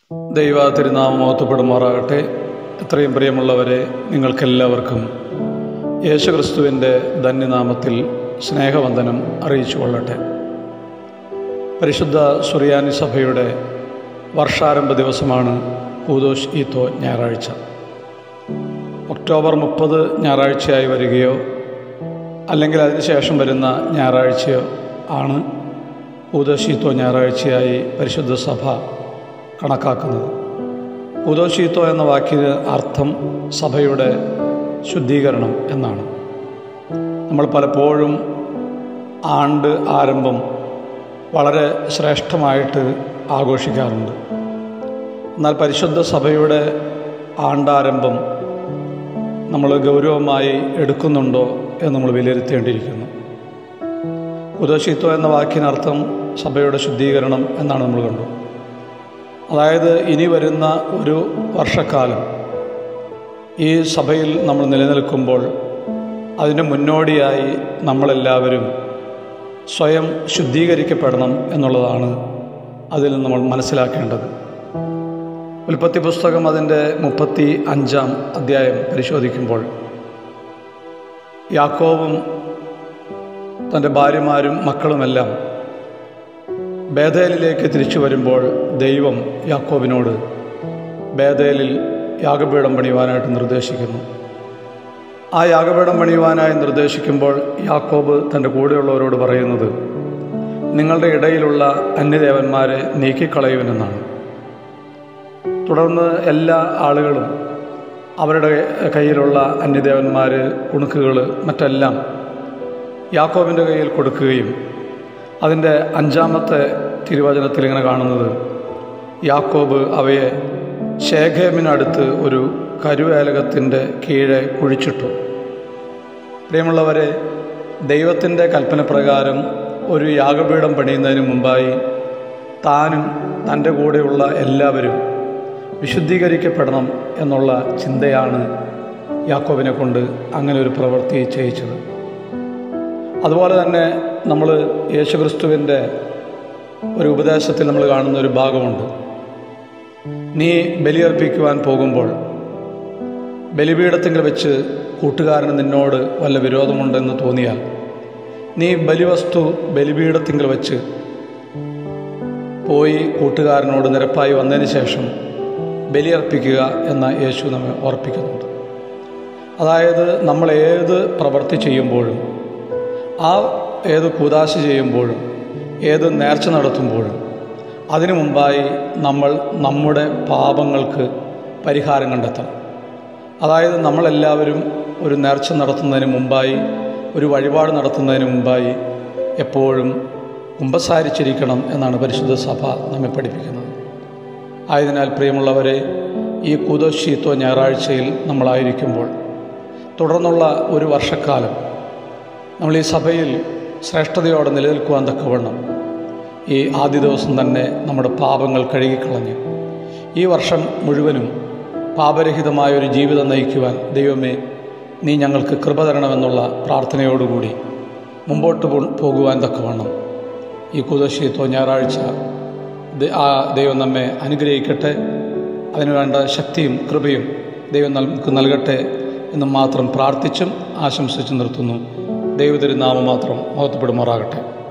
ദൈവ തിരുനാമം മഹത്വപ്പെടുമാറാകട്ടെ എത്രയും പ്രിയമുള്ളവരെ നിങ്ങൾക്കെല്ലാവർക്കും യേശുക്രിസ്തുവിൻ്റെ ധന്യനാമത്തിൽ സ്നേഹവന്ദനം അറിയിച്ചു കൊള്ളട്ടെ പരിശുദ്ധ സുറിയാനി സഭയുടെ വർഷാരംഭ ദിവസമാണ് കൂദോഷ് ഈത്തോ ഞായറാഴ്ച ഒക്ടോബർ മുപ്പത് ഞായറാഴ്ചയായി വരികയോ അല്ലെങ്കിൽ അതിനുശേഷം വരുന്ന ഞായറാഴ്ചയോ ആണ് ഊദോഷീത്തോ ഞായറാഴ്ചയായി പരിശുദ്ധ സഭ കണക്കാക്കുന്നത് ഊദോഷീത്തോ എന്ന വാക്കിന് അർത്ഥം സഭയുടെ ശുദ്ധീകരണം എന്നാണ് നമ്മൾ പലപ്പോഴും ആണ്ട് ആരംഭം വളരെ ശ്രേഷ്ഠമായിട്ട് ആഘോഷിക്കാറുണ്ട് എന്നാൽ പരിശുദ്ധ സഭയുടെ ആണ്ടാരംഭം നമ്മൾ ഗൗരവമായി എടുക്കുന്നുണ്ടോ എന്ന് നമ്മൾ വിലയിരുത്തേണ്ടിയിരിക്കുന്നു ഉദോഷിത്വം എന്ന വാക്കിനർത്ഥം സഭയുടെ ശുദ്ധീകരണം എന്നാണ് നമ്മൾ കണ്ടു അതായത് ഇനി വരുന്ന ഒരു വർഷക്കാലം ഈ സഭയിൽ നമ്മൾ നിലനിൽക്കുമ്പോൾ അതിന് മുന്നോടിയായി നമ്മളെല്ലാവരും സ്വയം ശുദ്ധീകരിക്കപ്പെടണം എന്നുള്ളതാണ് അതിൽ നമ്മൾ മനസ്സിലാക്കേണ്ടത് ഉൽപ്പത്തി പുസ്തകം അതിൻ്റെ മുപ്പത്തി അഞ്ചാം അധ്യായം പരിശോധിക്കുമ്പോൾ യാക്കോവും തൻ്റെ ഭാര്യമാരും മക്കളുമെല്ലാം ബേദേലിലേക്ക് തിരിച്ചു വരുമ്പോൾ ദൈവം യാക്കോബിനോട് ബേദേലിൽ യാഗപീഠം പണിയുവാനായിട്ട് നിർദ്ദേശിക്കുന്നു ആ യാഗപീഠം പണിയുവാനായി നിർദ്ദേശിക്കുമ്പോൾ യാക്കോബ് തൻ്റെ കൂടെയുള്ളവരോട് പറയുന്നത് നിങ്ങളുടെ ഇടയിലുള്ള അന്യദേവന്മാരെ നീക്കിക്കളയുവനെന്നാണ് തുടർന്ന് എല്ലാ ആളുകളും അവരുടെ കയ്യിലുള്ള അന്യദേവന്മാർ കുണുക്കുകൾ മറ്റെല്ലാം യാക്കോബിൻ്റെ കയ്യിൽ കൊടുക്കുകയും അതിൻ്റെ അഞ്ചാമത്തെ തിരുവചനത്തിൽ ഇങ്ങനെ കാണുന്നത് യാക്കോബ് അവയെ ശേഖേമിനടുത്ത് ഒരു കരുവേലകത്തിൻ്റെ കീഴെ കുഴിച്ചിട്ടു പ്രിയമുള്ളവരെ ദൈവത്തിൻ്റെ കൽപ്പനപ്രകാരം ഒരു യാഗപീഠം പണിയുന്നതിന് മുമ്പായി താനും തൻ്റെ കൂടെയുള്ള എല്ലാവരും വിശുദ്ധീകരിക്കപ്പെടണം എന്നുള്ള ചിന്തയാണ് യാക്കോബിനെ കൊണ്ട് അങ്ങനെ ഒരു പ്രവൃത്തി ചെയ്യിച്ചത് അതുപോലെ തന്നെ നമ്മൾ യേശുക്രിസ്തുവിൻ്റെ ഒരു ഉപദേശത്തിൽ നമ്മൾ കാണുന്ന ഒരു ഭാഗമുണ്ട് നീ ബലിയർപ്പിക്കുവാൻ പോകുമ്പോൾ ബലിപീഠത്തിൽ വെച്ച് കൂട്ടുകാരന് നിന്നോട് വല്ല വിരോധമുണ്ടെന്ന് തോന്നിയാൽ നീ ബലിവസ്തു ബലിപീഠത്തിൽ വെച്ച് പോയി കൂട്ടുകാരനോട് നിരപ്പായി വന്നതിന് ശേഷം ബലിയർപ്പിക്കുക എന്ന യേശു നമ്മെ ഓർപ്പിക്കുന്നുണ്ട് അതായത് നമ്മൾ ഏത് പ്രവൃത്തി ചെയ്യുമ്പോഴും ആ ഏത് കൂതാശ ചെയ്യുമ്പോഴും ഏത് നേർച്ച നടത്തുമ്പോഴും അതിനു മുമ്പായി നമ്മൾ നമ്മുടെ പാപങ്ങൾക്ക് പരിഹാരം കണ്ടെത്തണം അതായത് നമ്മളെല്ലാവരും ഒരു നേർച്ച നടത്തുന്നതിന് മുമ്പായി ഒരു വഴിപാട് നടത്തുന്നതിന് മുമ്പായി എപ്പോഴും കുമ്പസാരിച്ചിരിക്കണം എന്നാണ് പരിശുദ്ധ സഭ നമ്മെ പഠിപ്പിക്കുന്നത് ആയതിനാൽ പ്രിയമുള്ളവരെ ഈ കുതോശീത്വ ഞായറാഴ്ചയിൽ നമ്മളായിരിക്കുമ്പോൾ തുടർന്നുള്ള ഒരു വർഷക്കാലം നമ്മൾ ഈ സഭയിൽ ശ്രേഷ്ഠതയോടെ നിലനിൽക്കുവാൻ തക്കവണ്ണം ഈ ആദ്യ ദിവസം തന്നെ നമ്മുടെ പാപങ്ങൾ കഴുകിക്കളഞ്ഞ് ഈ വർഷം മുഴുവനും പാപരഹിതമായ ഒരു ജീവിതം നയിക്കുവാൻ ദൈവമേ നീ ഞങ്ങൾക്ക് കൃപ തരണമെന്നുള്ള പ്രാർത്ഥനയോടുകൂടി മുമ്പോട്ട് പോകുവാൻ തക്കവണ്ണം ഈ കുതശീത്വ ഞായറാഴ്ച ആ ദൈവം നമ്മെ അനുഗ്രഹിക്കട്ടെ അതിനുവേണ്ട ശക്തിയും കൃപയും ദൈവം നമുക്ക് നൽകട്ടെ എന്ന് മാത്രം പ്രാർത്ഥിച്ചും ആശംസിച്ചും നിർത്തുന്നു ദൈവത്തിരുനാമം മാത്രം മഹത്വപ്പെടുമാറാകട്ടെ